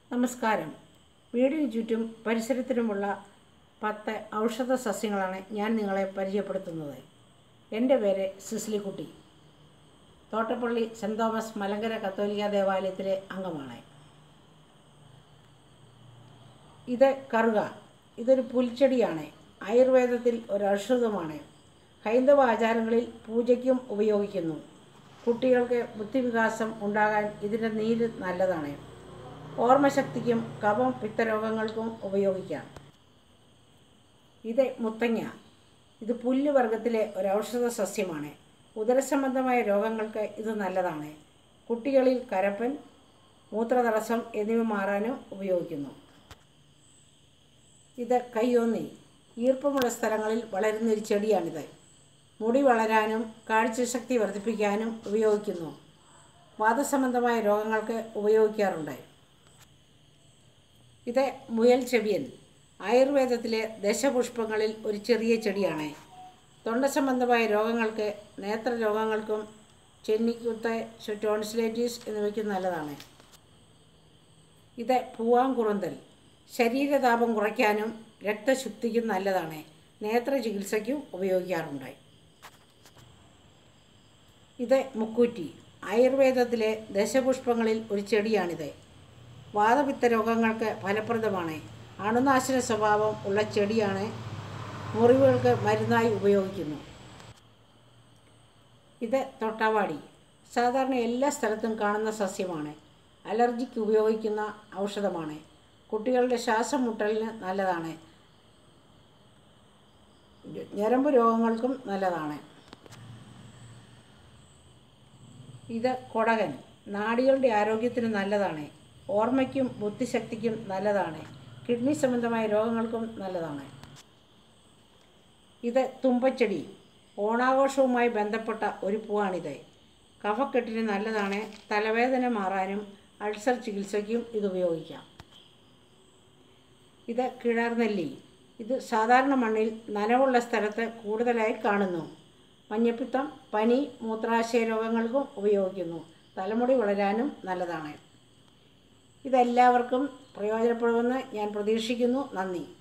നമസ്കാരം വീടിന് ചുറ്റും പരിസരത്തിനുമുള്ള പത്ത് ഔഷധ സസ്യങ്ങളാണ് ഞാൻ നിങ്ങളെ പരിചയപ്പെടുത്തുന്നത് എൻ്റെ പേര് സിസ്ലിക്കുട്ടി തോട്ടപ്പള്ളി സെൻറ് തോമസ് മലങ്കര കത്തോലിക്ക ദേവാലയത്തിലെ അംഗമാണ് ഇത് കറുക ഇതൊരു പുൽച്ചെടിയാണ് ആയുർവേദത്തിൽ ഒരു ഔഷധമാണ് ഹൈന്ദവ ആചാരങ്ങളിൽ പൂജയ്ക്കും ഉപയോഗിക്കുന്നു കുട്ടികൾക്ക് ബുദ്ധിവികാസം ഉണ്ടാകാൻ ഇതിൻ്റെ നീര് നല്ലതാണ് ഓർമ്മശക്തിക്കും കഫം പിത്തരോഗങ്ങൾക്കും ഉപയോഗിക്കാം ഇത് മുത്തങ്ങ ഇത് പുല്ല് വർഗത്തിലെ ഒരു ഔഷധ സസ്യമാണ് ഉദരസംബന്ധമായ രോഗങ്ങൾക്ക് ഇത് നല്ലതാണ് കുട്ടികളിൽ കരപ്പൻ മൂത്രതടസ്സം എന്നിവ മാറാനും ഉപയോഗിക്കുന്നു ഇത് കയ്യോന്നി ഈർപ്പമുള്ള സ്ഥലങ്ങളിൽ വളരുന്നൊരു ചെടിയാണിത് മുടി വളരാനും കാഴ്ചശക്തി വർദ്ധിപ്പിക്കാനും ഉപയോഗിക്കുന്നു വാദസംബന്ധമായ രോഗങ്ങൾക്ക് ഉപയോഗിക്കാറുണ്ട് ഇത് മുയൽ ചെവിയൻ ആയുർവേദത്തിലെ ദശപുഷ്പങ്ങളിൽ ഒരു ചെറിയ ചെടിയാണ് തൊണ്ട സംബന്ധമായ രോഗങ്ങൾക്ക് നേത്രരോഗങ്ങൾക്കും ചെന്നിക്കുത്ത് ടോൺസിലൈറ്റിസ് എന്നിവയ്ക്കും നല്ലതാണ് ഇത് പൂവാങ്കുറുന്തൽ ശരീരതാപം കുറയ്ക്കാനും രക്തശുദ്ധിക്കും നല്ലതാണ് നേത്ര ചികിത്സയ്ക്കും ഉപയോഗിക്കാറുണ്ട് ഇത് മുക്കൂറ്റി ആയുർവേദത്തിലെ ദശപുഷ്പങ്ങളിൽ ഒരു ചെടിയാണിത് വാതപിത്ത രോഗങ്ങൾക്ക് ഫലപ്രദമാണ് അണുനാശന സ്വഭാവം ഉള്ള ചെടിയാണ് മുറിവുകൾക്ക് മരുന്നായി ഉപയോഗിക്കുന്നു ഇത് തൊട്ടാവാടി സാധാരണ എല്ലാ സ്ഥലത്തും കാണുന്ന സസ്യമാണ് അലർജിക്ക് ഉപയോഗിക്കുന്ന ഔഷധമാണ് കുട്ടികളുടെ ശ്വാസം മുട്ടലിന് നല്ലതാണ് ഞരമ്പ് രോഗങ്ങൾക്കും നല്ലതാണ് ഇത് കൊടകൻ നാടികളുടെ ആരോഗ്യത്തിന് നല്ലതാണ് ഓർമ്മയ്ക്കും ബുദ്ധിശക്തിക്കും നല്ലതാണ് കിഡ്നി സംബന്ധമായ രോഗങ്ങൾക്കും നല്ലതാണ് ഇത് തുമ്പച്ചെടി ഓണാഘോഷവുമായി ബന്ധപ്പെട്ട ഒരു പൂവാണിത് കഫക്കെട്ടിന് നല്ലതാണ് തലവേദന മാറാനും അൾസർ ചികിത്സയ്ക്കും ഇത് ഉപയോഗിക്കാം ഇത് കിഴർനെല്ലി ഇത് സാധാരണ മണ്ണിൽ നനവുള്ള സ്ഥലത്ത് കൂടുതലായി കാണുന്നു മഞ്ഞപ്പിത്തം പനി മൂത്രാശയ രോഗങ്ങൾക്കും ഉപയോഗിക്കുന്നു തലമുടി വളരാനും നല്ലതാണ് ഇതെല്ലാവർക്കും പ്രയോജനപ്പെടുമെന്ന് ഞാൻ പ്രതീക്ഷിക്കുന്നു നന്ദി